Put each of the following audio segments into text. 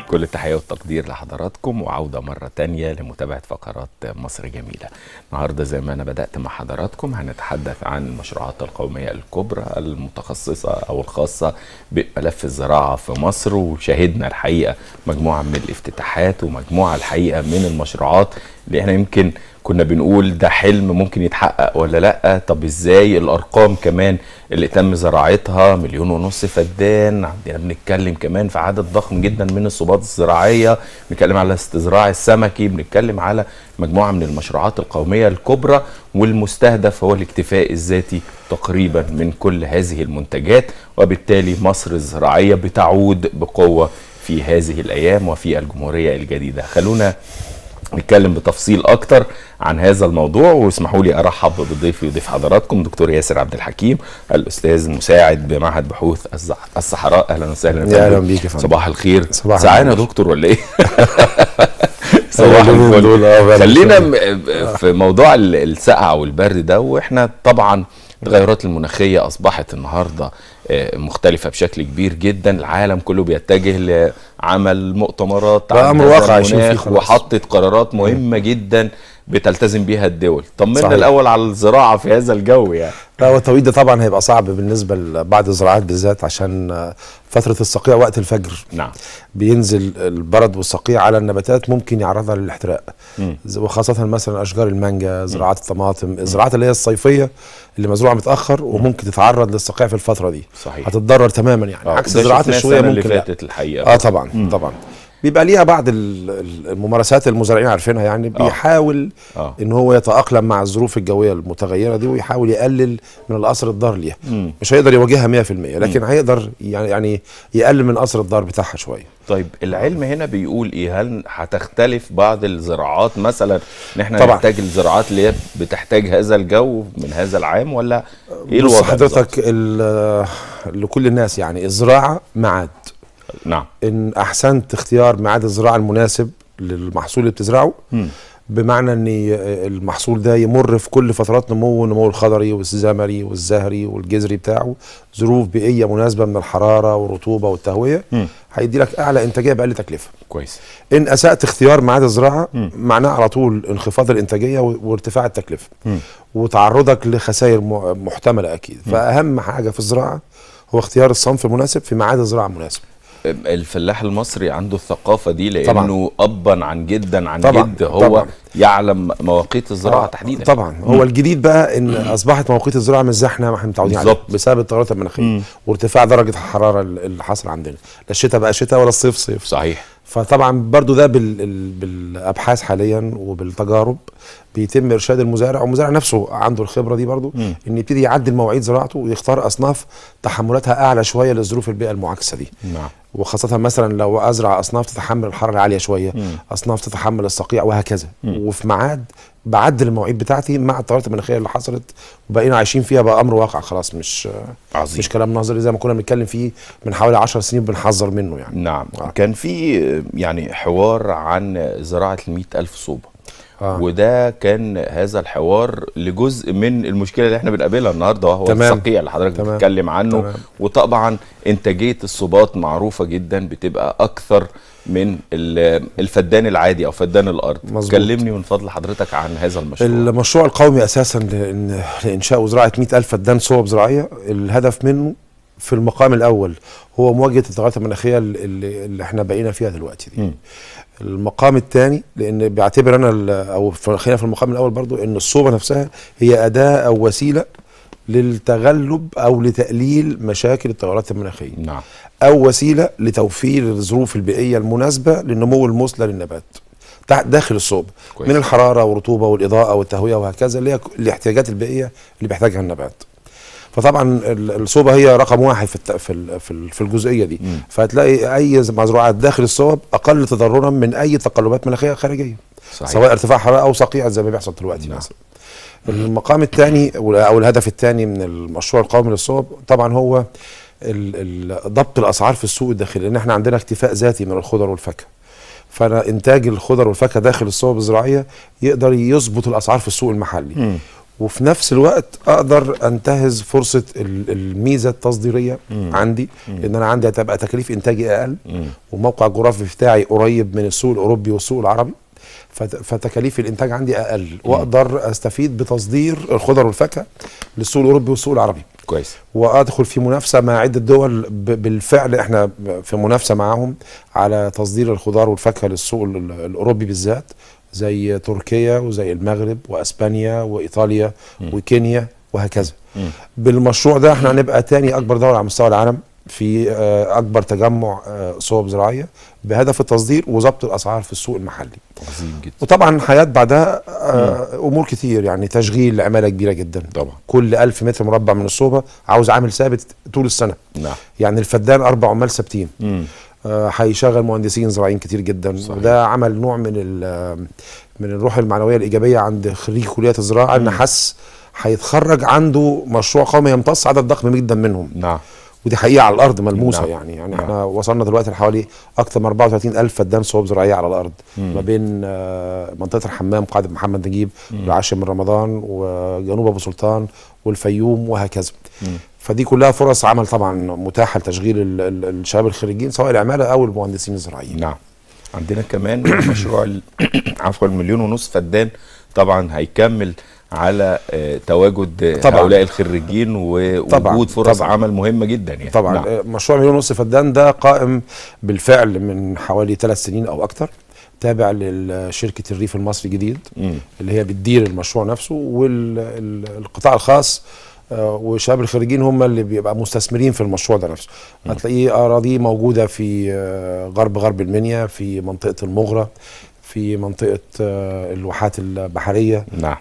كل التحية والتقدير لحضراتكم وعودة مرة تانية لمتابعة فقرات مصر جميلة النهاردة زي ما أنا بدأت مع حضراتكم هنتحدث عن المشروعات القومية الكبرى المتخصصة أو الخاصة بملف الزراعة في مصر وشاهدنا الحقيقة مجموعة من الافتتاحات ومجموعة الحقيقة من المشروعات اللي احنا يمكن كنا بنقول ده حلم ممكن يتحقق ولا لا طب ازاي الارقام كمان اللي تم زراعتها مليون ونص فدان عندنا بنتكلم كمان في عدد ضخم جدا من الصوبات الزراعيه بنتكلم على استزراع السمكي بنتكلم على مجموعه من المشروعات القوميه الكبرى والمستهدف هو الاكتفاء الذاتي تقريبا من كل هذه المنتجات وبالتالي مصر الزراعيه بتعود بقوه في هذه الايام وفي الجمهوريه الجديده خلونا نتكلم بتفصيل اكتر عن هذا الموضوع واسمحوا لي ارحب بضيفي وضيف حضراتكم دكتور ياسر عبد الحكيم الاستاذ المساعد بمعهد بحوث الصحراء اهلا وسهلا يا اهلا بيك يا فندم صباح الخير صباح سعانا النور. دكتور ولا ايه صباح اليومين الفل دول، آه، بقى خلينا شوية. م- في موضوع ال- السقع والبرد ده واحنا طبعا التغيرات المناخيه اصبحت النهارده آه، مختلفه بشكل كبير جدا العالم كله بيتجه لعمل مؤتمرات بقى عن أمر هذا واقع عايشين فيه المناخ خلاص. وحطت قرارات مهمه جدا بتلتزم بيها الدول طمنا صحيح. الاول على الزراعه في هذا الجو يعني لا هو التوقيت ده طبعا هيبقى صعب بالنسبه لبعض الزراعات بالذات عشان آه، فتره الصقيع وقت الفجر نعم بينزل البرد والصقيع على النباتات ممكن يعرضها للاحتراق مم. ز- وخاصه مثلا اشجار المانجا زراعات الطماطم الزراعات اللي هي الصيفيه اللي مزروعه متاخر وممكن تتعرض للصقيع في الفتره دي صحيح. هتتضرر تماما يعني آه، عكس ده الزراعات شفناه الشويه السنة اللي ممكن لا. فاتت الحقيقه اه طبعا طبعا بيبقى ليها بعض ال- ال- الممارسات المزارعين عارفينها يعني بيحاول آه. ان هو يتاقلم مع الظروف الجويه المتغيره دي ويحاول يقلل من الاثر الضار ليها مم. مش هيقدر يواجهها 100% لكن هيقدر يعني يعني يقلل من اثر الضار بتاعها شويه طيب العلم هنا بيقول ايه هل هتختلف بعض الزراعات مثلا ان احنا طبعاً. نحتاج الزراعات اللي هي بتحتاج هذا الجو من هذا العام ولا ايه بص الوضع حضرتك ال- لكل الناس يعني الزراعه ميعاد بالظبط؟ نعم ان احسنت اختيار ميعاد الزراعه المناسب للمحصول اللي بتزرعه مم. بمعنى ان المحصول ده يمر في كل فترات نموه النمو الخضري والزمري والزهري والجذري بتاعه ظروف بيئيه مناسبه من الحراره والرطوبه والتهويه مم. هيدي لك اعلى انتاجيه باقل تكلفه كويس ان اسات اختيار ميعاد الزراعه مم. معناه على طول انخفاض الانتاجيه و- وارتفاع التكلفه مم. وتعرضك لخسائر م- محتمله اكيد فاهم حاجه في الزراعه هو اختيار الصنف المناسب في ميعاد الزراعه المناسب الفلاح المصري عنده الثقافه دي لانه طبعاً. ابا عن جدا عن طبعاً، جد هو طبعاً. يعلم مواقيت الزراعه آه، تحديدا طبعا هو الجديد بقى ان اصبحت مواقيت الزراعه مش زي احنا ما احنا متعودين عليها بالظبط. بسبب التغيرات المناخيه وارتفاع درجه الحراره ال- اللي حصل عندنا لا الشتاء بقى شتاء ولا الصيف صيف صحيح فطبعا برضو ده بال... ال- بالابحاث حاليا وبالتجارب بيتم ارشاد المزارع والمزارع نفسه عنده الخبره دي برضو مم. ان يبتدي يعدل مواعيد زراعته ويختار اصناف تحملاتها اعلى شويه لظروف البيئه المعاكسه دي نعم وخاصة مثلا لو أزرع أصناف تتحمل الحرارة العالية شوية مم. أصناف تتحمل الصقيع وهكذا مم. وفي ميعاد بعدل المواعيد بتاعتي مع التغيرات المناخية اللي حصلت وبقينا عايشين فيها بقى أمر واقع خلاص مش عظيم مش كلام نظري زي ما كنا بنتكلم فيه من حوالي 10 سنين بنحذر منه يعني نعم آه. كان في يعني حوار عن زراعة المئة ألف صوبة آه. وده كان هذا الحوار لجزء من المشكله اللي احنا بنقابلها النهارده وهو تمام. الصقيع اللي حضرتك تمام. بتتكلم عنه تمام. وطبعا انتاجيه الصوبات معروفه جدا بتبقى اكثر من ال- الفدان العادي او فدان الارض مظبوط. كلمني من فضل حضرتك عن هذا المشروع المشروع القومي أساسا لإن لإنشاء وزراعة 100 ألف فدان صوب زراعية الهدف منه في المقام الأول هو مواجهة التغيرات المناخية اللي, اللي احنا بقينا فيها دلوقتي دي مم. المقام الثاني لان بيعتبر انا ال- او في- خلينا في المقام الاول برضو ان الصوبه نفسها هي اداه او وسيله للتغلب او لتقليل مشاكل التغيرات المناخيه نعم او وسيله لتوفير الظروف البيئيه المناسبه للنمو المثلى للنبات تحت داخل الصوب كويس. من الحراره والرطوبه والاضاءه والتهويه وهكذا اللي هي ك- الاحتياجات البيئيه اللي بيحتاجها النبات فطبعا ال- الصوبه هي رقم واحد في الت- في ال- في ال- في الجزئيه دي مم. فهتلاقي اي مزروعات داخل الصوب اقل تضررا من اي تقلبات مناخيه خارجيه صحيح. سواء ارتفاع حراره او صقيع زي ما بيحصل دلوقتي نعم. مثلا المقام الثاني او الهدف الثاني من المشروع القومي للصوب طبعا هو ال- ال- ضبط الاسعار في السوق الداخلي لان احنا عندنا اكتفاء ذاتي من الخضر والفاكهه فانا انتاج الخضر والفاكهه داخل الصوب الزراعيه يقدر يظبط الاسعار في السوق المحلي مم. وفي نفس الوقت اقدر انتهز فرصه ال- الميزه التصديريه عندي ان انا عندي هتبقى تكاليف انتاجي اقل والموقع الجغرافي بتاعي قريب من السوق الاوروبي والسوق العربي فت- فتكاليف الانتاج عندي اقل واقدر استفيد بتصدير الخضر والفاكهه للسوق الاوروبي والسوق العربي كويس وادخل في منافسه مع عده دول ب- بالفعل احنا في منافسه معاهم على تصدير الخضار والفاكهه للسوق ال- الاوروبي بالذات زي تركيا وزي المغرب واسبانيا وايطاليا وكينيا وهكذا بالمشروع ده احنا هنبقى تاني اكبر دوله على مستوى العالم في آه، اكبر تجمع آه، صوب زراعيه بهدف التصدير وضبط الاسعار في السوق المحلي عظيم جدا وطبعا هيتبع ده آه، امور كتير يعني تشغيل عماله كبيره جدا طبعا كل ألف متر مربع من الصوبة عاوز عامل ثابت طول السنة نعم يعني الفدان أربع عمال ثابتين مم. آه، هيشغل مهندسين زراعيين كتير جدا صحيح. وده عمل نوع من ال- من الروح المعنوية الإيجابية عند خريج كليات الزراعة إن حس هيتخرج عنده مشروع قومي يمتص عدد ضخم جدا منهم نعم ودي حقيقة على الأرض ملموسة نعم. يعني يعني نعم. احنا وصلنا دلوقتي لحوالي أكثر من 34 ألف فدان صوب زراعية على الأرض ما بين آه، منطقة الحمام قاعدة محمد نجيب والعاشر من رمضان وجنوب أبو سلطان والفيوم وهكذا فدي كلها فرص عمل طبعا متاحة لتشغيل ال- ال- الشباب الخريجين سواء العمالة أو المهندسين الزراعيين نعم عندنا كمان مشروع ال- عفوا المليون ونص فدان طبعا هيكمل على آه، تواجد آه، طبعاً. هؤلاء الخريجين طبعاً. ووجود فرص طبعاً. عمل مهمه جدا يعني طبعا نعم. آه، مشروع مليون ونص فدان ده قائم بالفعل من حوالي ثلاث سنين أو أكثر تابع لشركة الريف المصري الجديد مم. اللي هي بتدير المشروع نفسه والقطاع الخاص آه، وشباب الخريجين هم اللي بيبقى مستثمرين في المشروع ده نفسه هتلاقيه اراضي موجوده في آه، غرب غرب المنيا في منطقه المغره في منطقه آه، الواحات البحريه نعم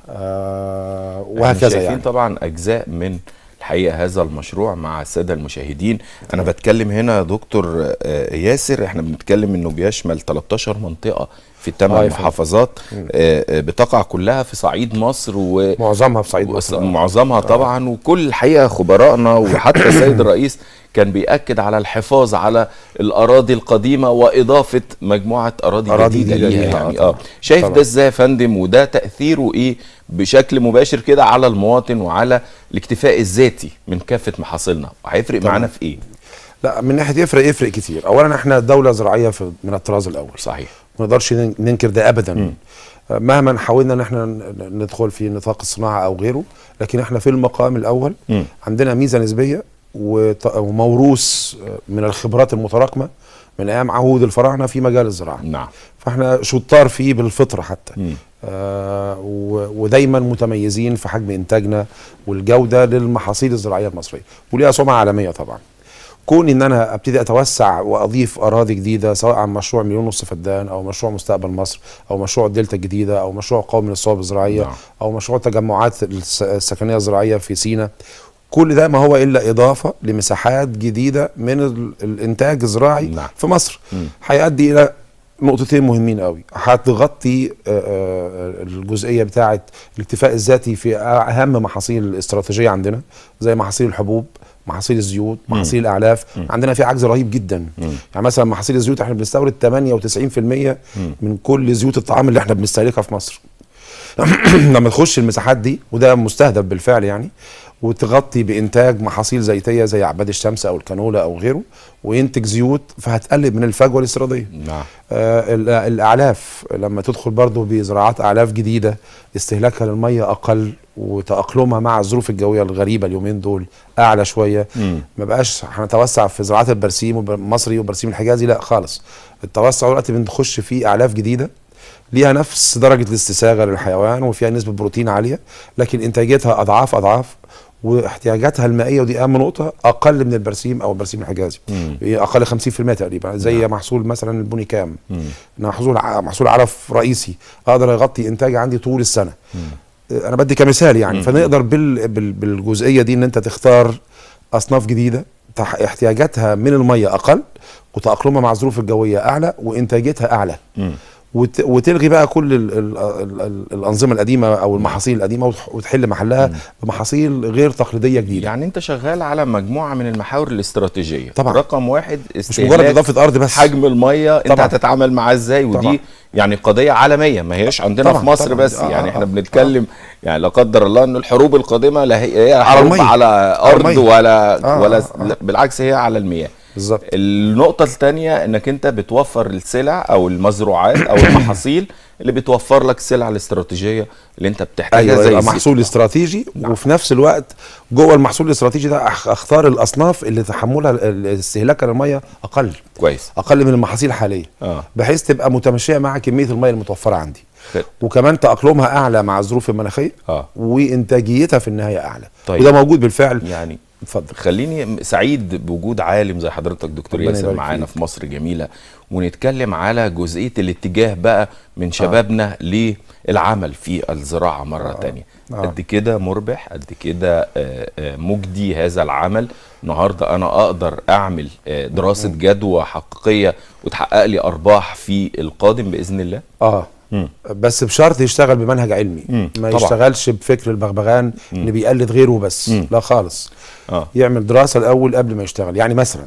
آه، احنا وهكذا شايفين يعني طبعا اجزاء من الحقيقه هذا المشروع مع الساده المشاهدين انا بتكلم هنا يا دكتور آه، ياسر احنا بنتكلم انه بيشمل 13 منطقه في آه الثمان يا فندم. محافظات آه، آه، بتقع كلها في صعيد مصر و معظمها في صعيد وص- مصر معظمها طبعا وكل الحقيقه خبرائنا وحتى السيد الرئيس كان بيأكد على الحفاظ على الأراضي القديمة وإضافة مجموعة أراضي, أراضي جديدة جديدة ليها ليها، يعني آه اه شايف طبعاً. ده ازاي يا فندم وده تأثيره إيه بشكل مباشر كده على المواطن وعلى الاكتفاء الذاتي من كافة محاصيلنا هيفرق طبعاً. معانا في إيه؟ لا من ناحيه يفرق يفرق كتير اولا احنا دوله زراعيه في من الطراز الاول صحيح ما نقدرش نن- ننكر ده ابدا آه، مهما حاولنا ان احنا ن- ندخل في نطاق الصناعه او غيره لكن احنا في المقام الاول مم. عندنا ميزه نسبيه وط- وموروث آه، من الخبرات المتراكمه من ايام عهود الفراعنه في مجال الزراعه نعم فاحنا شطار فيه بالفطره حتى مم. آه و- ودايما متميزين في حجم انتاجنا والجوده للمحاصيل الزراعيه المصريه وليها سمعه عالميه طبعا كون ان انا ابتدي اتوسع واضيف اراضي جديده سواء عن مشروع مليون ونص فدان او مشروع مستقبل مصر او مشروع الدلتا الجديده او مشروع قومي للصواب الزراعيه نعم. او مشروع التجمعات الس- السكنيه الزراعيه في سينا كل ده ما هو الا اضافه لمساحات جديده من ال- الانتاج الزراعي نعم. في مصر مم. هيؤدي الى نقطتين مهمين قوي هتغطي آه، آه، الجزئيه بتاعه الاكتفاء الذاتي في اهم محاصيل الاستراتيجيه عندنا زي محاصيل الحبوب محاصيل الزيوت محاصيل الاعلاف عندنا في عجز رهيب جدا يعني مثلا محاصيل الزيوت احنا بنستورد 98% من كل زيوت الطعام اللي احنا بنستهلكها في مصر لما تخش المساحات دي وده مستهدف بالفعل يعني وتغطي بانتاج محاصيل زيتيه زي عباد الشمس او الكانولا او غيره وينتج زيوت فهتقلل من الفجوه الاستيراديه نعم آه ال- الاعلاف لما تدخل برضو بزراعات اعلاف جديده استهلاكها للميه اقل وتاقلمها مع الظروف الجويه الغريبه اليومين دول اعلى شويه مم. ما بقاش هنتوسع في زراعات البرسيم المصري والبرسيم الحجازي لا خالص التوسع دلوقتي بنخش فيه اعلاف جديده ليها نفس درجه الاستساغه للحيوان وفيها نسبه بروتين عاليه لكن انتاجيتها اضعاف اضعاف واحتياجاتها المائيه ودي اهم نقطه اقل من البرسيم او البرسيم الحجازي مم. هي اقل 50% تقريبا زي محصول مثلا البني كام مم. محصول ع- محصول علف رئيسي اقدر اغطي انتاجي عندي طول السنه انا بدي كمثال يعني فنقدر بال بال بالجزئيه دي ان انت تختار اصناف جديده تح- احتياجاتها من الميه اقل وتاقلمها مع الظروف الجويه اعلى وانتاجيتها اعلى مم. وت... وتلغي بقى كل ال... ال... ال... ال... الانظمه القديمه او المحاصيل القديمه وتح... وتحل محلها بمحاصيل غير تقليديه جديده يعني انت شغال على مجموعه من المحاور الاستراتيجيه طبعا. رقم واحد مش مجرد اضافه ارض بس حجم الميه انت طبعا. هتتعامل معاه ازاي ودي طبعا. يعني قضيه عالميه ما هيش عندنا طبعا، في مصر طبعا. بس آه، يعني آه، احنا آه. بنتكلم يعني لا قدر الله ان الحروب القادمه لا هي هي على حروب المية. على على ارض المية. ولا آه، ولا آه، آه. لا، بالعكس هي على المياه بالظبط النقطة الثانية انك انت بتوفر السلع او المزروعات او المحاصيل اللي بتوفر لك السلع الاستراتيجية اللي انت بتحتاجها ايوه زي يبقى الزيت. محصول استراتيجي وفي نفس الوقت جوه المحصول الاستراتيجي ده أخ- اختار الاصناف اللي تحملها ال- استهلاكها للميه اقل كويس اقل من المحاصيل الحاليه اه بحيث تبقى متماشيه مع كميه الميه المتوفره عندي خير. وكمان تاقلمها اعلى مع الظروف المناخيه اه وانتاجيتها في النهايه اعلى طيب. وده موجود بالفعل يعني اتفضل خليني سعيد بوجود عالم زي حضرتك دكتور ربنا ياسر يبارك معانا فيك. في مصر جميلة ونتكلم على جزئية الاتجاه بقى من شبابنا للعمل في الزراعة مرة تانية آه. قد كده مربح قد كده آه، آه، مجدي هذا العمل النهاردة أنا أقدر أعمل آه، دراسة جدوى حقيقية وتحقق لي أرباح في القادم بإذن الله اه مم. بس بشرط يشتغل بمنهج علمي مم. ما طبعا. يشتغلش بفكر البغبغان اللي بيقلد غيره بس مم. لا خالص اه يعمل دراسه الاول قبل ما يشتغل يعني مثلا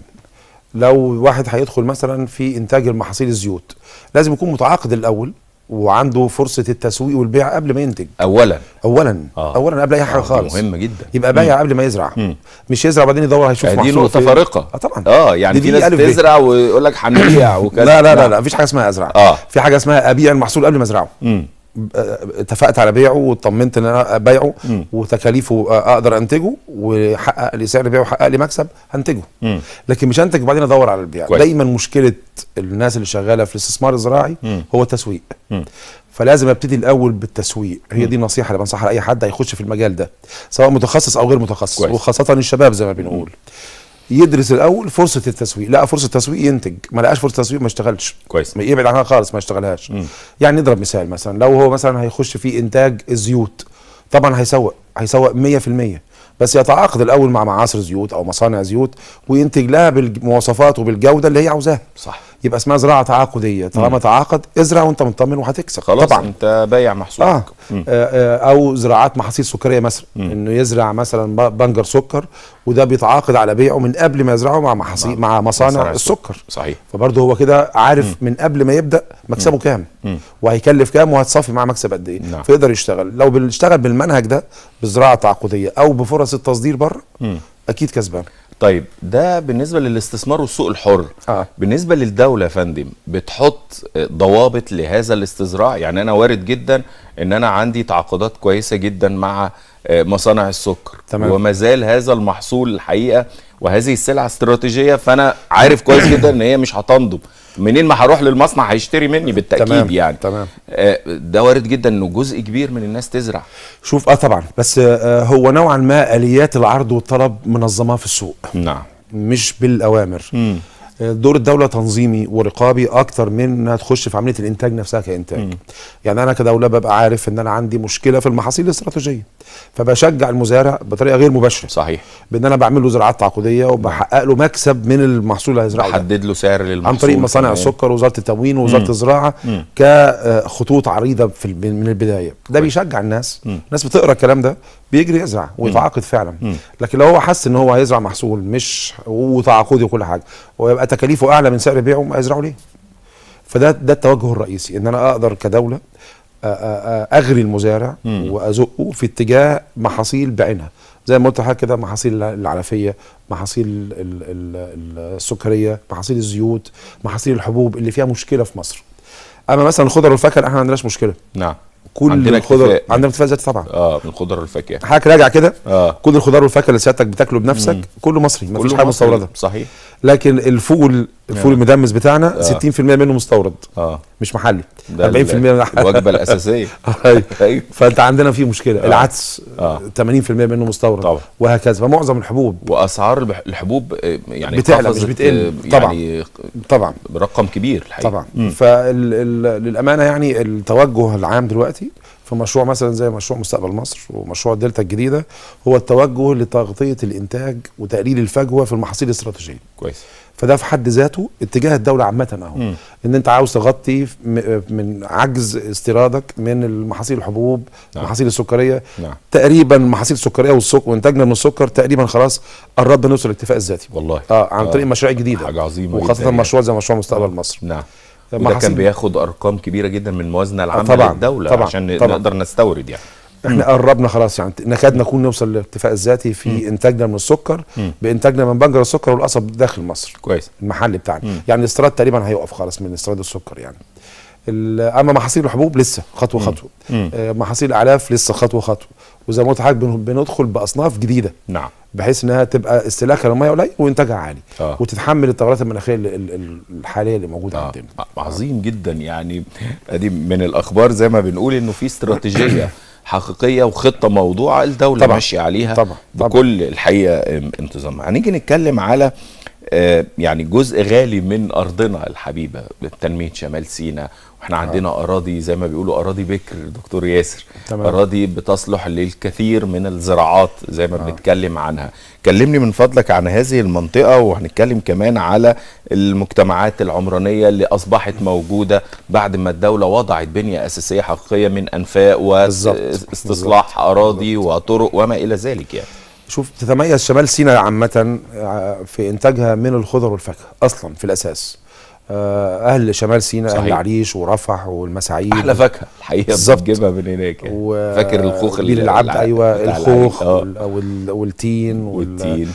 لو واحد هيدخل مثلا في انتاج المحاصيل الزيوت لازم يكون متعاقد الاول وعنده فرصه التسويق والبيع قبل ما ينتج أولا اولا آه. اولا قبل اي حاجه آه، دي خالص مهمة جدا يبقى بايع قبل ما يزرع مم. مش يزرع بعدين يدور هيشوف دي محصوله نقطة فين. فارقة اه طبعا اه يعني دي في دي ناس ألف ب. تزرع ويقول لك هنبيع وكذا لا لا لا نعم. لا مفيش حاجه اسمها ازرع اه في حاجه اسمها ابيع المحصول قبل ما ازرعه مم. آه، اتفقت على بيعه واطمنت ان انا ابيعه مم. وتكاليفه آه، اقدر انتجه ويحقق لي سعر بيعه ويحقق لي مكسب هنتجه مم. لكن مش هنتج وبعدين ادور على البيع كويس. دايما مشكله الناس اللي شغاله في الاستثمار الزراعي مم. هو التسويق مم. فلازم ابتدي الاول بالتسويق هي دي النصيحه اللي بنصحها لاي حد هيخش في المجال ده سواء متخصص او غير متخصص كويس. وخاصه الشباب زي ما بنقول يدرس الاول فرصه التسويق لقى فرصه تسويق ينتج ما لقاش فرصه تسويق ما اشتغلش كويس ما يبعد عنها خالص ما يشتغلهاش مم. يعني نضرب مثال مثلا لو هو مثلا هيخش في انتاج الزيوت طبعا هيسوق هيسوق 100% بس يتعاقد الاول مع معاصر زيوت او مصانع زيوت وينتج لها بالمواصفات وبالجوده اللي هي عاوزاها صح يبقى اسمها زراعه تعاقديه طالما تعاقد ازرع وانت مطمن وهتكسب خلاص طبعا انت بايع محصولك آه. مم. آه آه، او زراعات محاصيل سكريه مثلا مم. انه يزرع مثلا ب- بنجر سكر وده بيتعاقد على بيعه من قبل ما يزرعه مع محاصيل مع مصانع مصانع السكر صحيح فبرضه هو كده عارف من قبل ما يبدا مكسبه كام مم. وهيكلف كام وهتصفي معاه مكسب قد ايه نعم. فيقدر يشتغل لو بنشتغل بالمنهج ده بالزراعه التعاقديه او بفرص التصدير بره مم. اكيد كسبان طيب ده بالنسبه للاستثمار والسوق الحر اه بالنسبه للدوله يا فندم بتحط ضوابط لهذا الاستزراع يعني انا وارد جدا ان انا عندي تعاقدات كويسه جدا مع آه، مصانع السكر تمام. وما زال هذا المحصول الحقيقه وهذه السلعه استراتيجيه فانا عارف كويس جدا ان هي مش هتنضب منين ما هروح للمصنع هيشتري مني بالتاكيد تمام يعني تمام آه، ده وارد جدا انه جزء كبير من الناس تزرع شوف اه طبعا بس آه هو نوعا ما اليات العرض والطلب منظمه في السوق نعم مش بالاوامر مم. آه، دور الدوله تنظيمي ورقابي اكتر من انها تخش في عمليه الانتاج نفسها كانتاج مم. يعني انا كدوله ببقى عارف ان انا عندي مشكله في المحاصيل الاستراتيجيه فبشجع المزارع بطريقه غير مباشره صحيك بان انا بعمل له زراعات تعاقديه وبحقق له مكسب من المحصول اللي هيزرعه ده. بحدد له سعر للمحصول عن طريق مصانع كمان. السكر ووزاره التموين ووزاره مم. الزراعه مم. كخطوط عريضه في الب- من البدايه ده بيشجع الناس مم. الناس بتقرا الكلام ده بيجري يزرع ويتعاقد فعلا مم. لكن لو هو حس ان هو هيزرع محصول مش وتعاقدي وكل حاجه ويبقى تكاليفه اعلى من سعر بيعه ما يزرعه ليه فده ده التوجه الرئيسي ان انا اقدر كدوله أ- أ- أ- اغري المزارع مم. وازقه في اتجاه محاصيل بعينها زي ما قلت لحضرتك كده محاصيل العلفيه محاصيل ال- ال- ال- السكريه محاصيل الزيوت محاصيل الحبوب اللي فيها مشكله في مصر اما مثلا الخضر والفاكهه احنا ما عندناش مشكله نعم كل عندنا الخضر اكتفاء. عندنا اكتفاء ذاتي طبعا اه من الخضر والفاكهه حضرتك راجع كده اه كل الخضار والفاكهه اللي سيادتك بتاكله بنفسك مم. كله مصري ما فيش كله حاجه مصري. مستورده صحيح لكن الفول الفول آه. المدمس بتاعنا آه. 60% منه مستورد اه مش محلي ده 40% من ال- الوجبه الاساسيه أيوة. ايوه فانت عندنا في مشكله آه. العدس آه. 80% منه مستورد طبعا. وهكذا فمعظم الحبوب واسعار البح- الحبوب آه، يعني بتعلى، مش قفزت، بتقل. آه، طبعا. يعني طبعا برقم كبير الحقيقه طبعا مم. فللامانه يعني التوجه العام دلوقتي في فمشروع مثلا زي مشروع مستقبل مصر ومشروع دلتا الجديده هو التوجه لتغطيه الانتاج وتقليل الفجوه في المحاصيل الاستراتيجيه كويس فده في حد ذاته اتجاه الدوله عامه اهو مم. ان انت عاوز تغطي م- من عجز استيرادك من المحاصيل الحبوب نعم. المحاصيل السكريه نعم تقريبا المحاصيل السكريه والسكر وانتاجنا من السكر تقريبا خلاص قربنا نوصل للاكتفاء الذاتي والله اه عن آه. طريق مشاريع جديده حاجه عظيمه جداً وخاصه يعني. مشروع زي مشروع مستقبل مصر نعم وده محاصيل- كان بياخد ارقام كبيره جدا من الموازنه العامه طبعاً، للدوله طبعاً، عشان طبعاً. نقدر نستورد يعني احنا قربنا خلاص يعني نكاد نكون نوصل للاكتفاء الذاتي في انتاجنا من السكر مم. بانتاجنا من بنجر السكر والقصب داخل مصر كويس المحلي بتاعنا مم. يعني الاستيراد تقريبا هيقف خالص من استيراد السكر يعني ال- اما محاصيل الحبوب لسه خطوه خطوه مم. آه، محاصيل الاعلاف لسه خطوه خطوه وزي ما قلت لحضرتك بن- بندخل باصناف جديده نعم بحيث انها تبقى استهلاكها للميه قليل وانتاجها عالي آه. وتتحمل التغيرات المناخيه ال- ال- ال- الحاليه اللي موجوده آه. عندنا عظيم جدا يعني ادي من الاخبار زي ما بنقول انه في استراتيجيه حقيقيه وخطه موضوعه الدوله طبعاً. ماشيه عليها طبعاً. طبعاً. بكل الحقيقه ام- انتظامها هنيجي نتكلم على آه، يعني جزء غالي من ارضنا الحبيبه تنميه شمال سيناء واحنا عندنا اراضي زي ما بيقولوا اراضي بكر دكتور ياسر تمام. اراضي بتصلح للكثير من الزراعات زي ما بنتكلم عنها كلمني من فضلك عن هذه المنطقه وهنتكلم كمان على المجتمعات العمرانيه اللي اصبحت موجوده بعد ما الدوله وضعت بنيه اساسيه حقيقيه من انفاق بالظبط. واستصلاح اراضي وطرق وما الى ذلك يعني شوف تتميز شمال سيناء عامة آه، في إنتاجها من الخضر والفاكهة أصلا في الأساس آه، أهل شمال سيناء أهل صحيح. العريش ورفح والمساعيد احلى فاكهه الحقيقه بالظبط. بتجيبها من هناك يعني. و- فاكر الخوخ بيل ال- العبد الع- أيوة بتاع الخوخ العريق. آه. وال- وال- والتين وال- والتين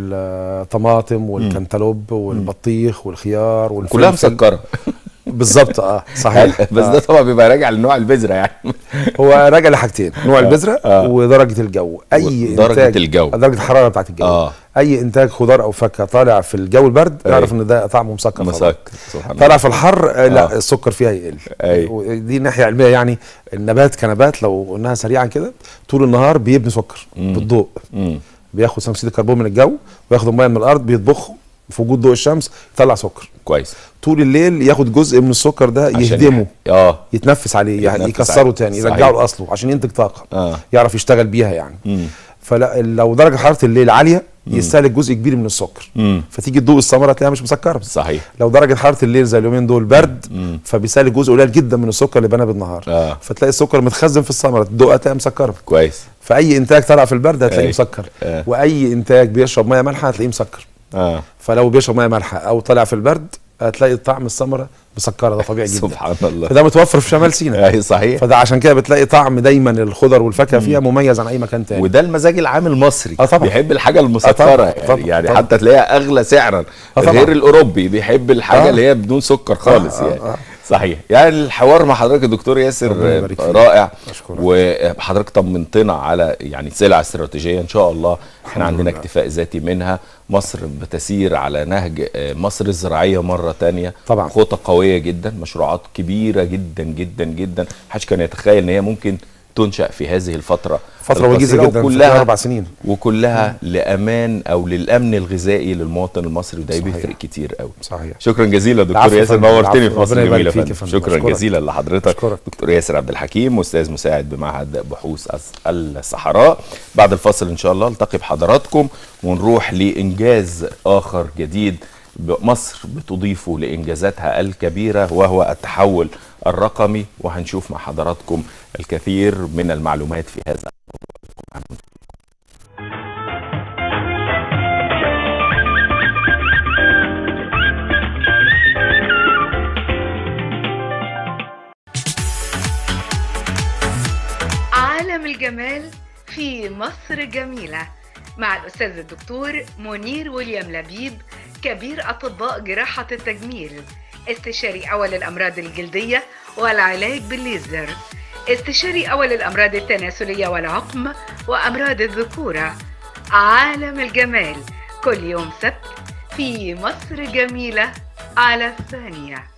والطماطم والكنتالوب والبطيخ والخيار والفلفل كلها مسكره بالظبط اه صحيح بس ده طبعا بيبقى راجع لنوع البذره يعني هو راجع لحاجتين نوع البذره آه. ودرجه الجو اي درجة انتاج الجو. درجه الحراره بتاعت الجو آه. اي انتاج خضار او فاكهه طالع في الجو البرد أيوة. اعرف ان ده طعمه مسكر طبعاً. مسك سبحان طالع في الحر آه، لا آه. السكر فيها يقل أيوة. دي ناحيه علميه يعني النبات كنبات لو قلناها سريعا كده طول النهار بيبني سكر بالضوء مم. بياخد ثاني اكسيد الكربون من الجو وياخد الميه من الارض بيطبخه في وجود ضوء الشمس يطلع سكر كويس طول الليل ياخد جزء من السكر ده عشان يهدمه يح- اه يتنفس عليه يعني يتنفس يكسره عليه. تاني صحيح. يرجعه لاصله عشان ينتج طاقه اه يعرف يشتغل بيها يعني مم. فلا لو درجه حراره الليل عاليه يستهلك جزء كبير من السكر مم. فتيجي تضوء الثمره تلاقيها مش مسكره صحيح لو درجه حراره الليل زي اليومين دول برد فبيستهلك جزء قليل جدا من السكر اللي بناه بالنهار آه. فتلاقي السكر متخزن في الثمره تدوقها تلاقيها مسكره كويس فاي انتاج طالع في البرد هتلاقيه أي. مسكر آه. واي انتاج بيشرب ميه مالحه هتلاقيه مسكر اه فلو بيشرب ميه مالحه او طالع في البرد هتلاقي طعم الثمره مسكره ده طبيعي جدا سبحان الله فده متوفر في شمال سيناء اي صحيح فده عشان كده بتلاقي طعم دايما الخضر والفاكهه فيها مميز عن اي مكان تاني وده المزاج العام المصري آه طبعا. بيحب الحاجه آه المسكره طبعا. يعني, طبعا. يعني طبعا. حتى تلاقيها اغلى سعرا آه طبعا. غير الاوروبي بيحب الحاجه آه. اللي هي بدون سكر خالص آه، آه، يعني آه. صحيح يعني الحوار مع حضرتك يا دكتور ربنا ياسر يبارك فيك. رائع أشكرك. وحضرتك طمنتنا على يعني سلع استراتيجيه ان شاء الله احنا الحمد عندنا لله. اكتفاء ذاتي منها مصر بتسير على نهج آه، مصر الزراعيه مره تانية طبعا. خطه قويه جدا مشروعات كبيره جدا جدا جدا محدش كان يتخيل ان هي ممكن تنشا في هذه الفتره فتره وجيزه القصيرة جدا في وكلها اربع سنين وكلها لامان او للامن الغذائي للمواطن المصري وده صحيح. بيفرق كتير قوي صحيح شكرا جزيلا دكتور العفو يا ياسر فندم، نورتني العفو. في مصر ربنا يبارك جميله يا فيك يا فندم فندم. شكرا أشكرك. جزيلا لحضرتك أشكرك. دكتور ياسر عبد الحكيم استاذ مساعد بمعهد بحوث الس- الصحراء بعد الفاصل ان شاء الله التقي بحضراتكم ونروح لانجاز اخر جديد ب- مصر بتضيفه لانجازاتها الكبيره وهو التحول الرقمي وهنشوف مع حضراتكم الكثير من المعلومات في هذا عالم الجمال في مصر جميلة مع الأستاذ الدكتور منير ويليام لبيب كبير أطباء جراحة التجميل استشاري أول الأمراض الجلدية والعلاج بالليزر استشاري أول الأمراض التناسلية والعقم وأمراض الذكورة عالم الجمال كل يوم سبت في مصر جميلة على الثانية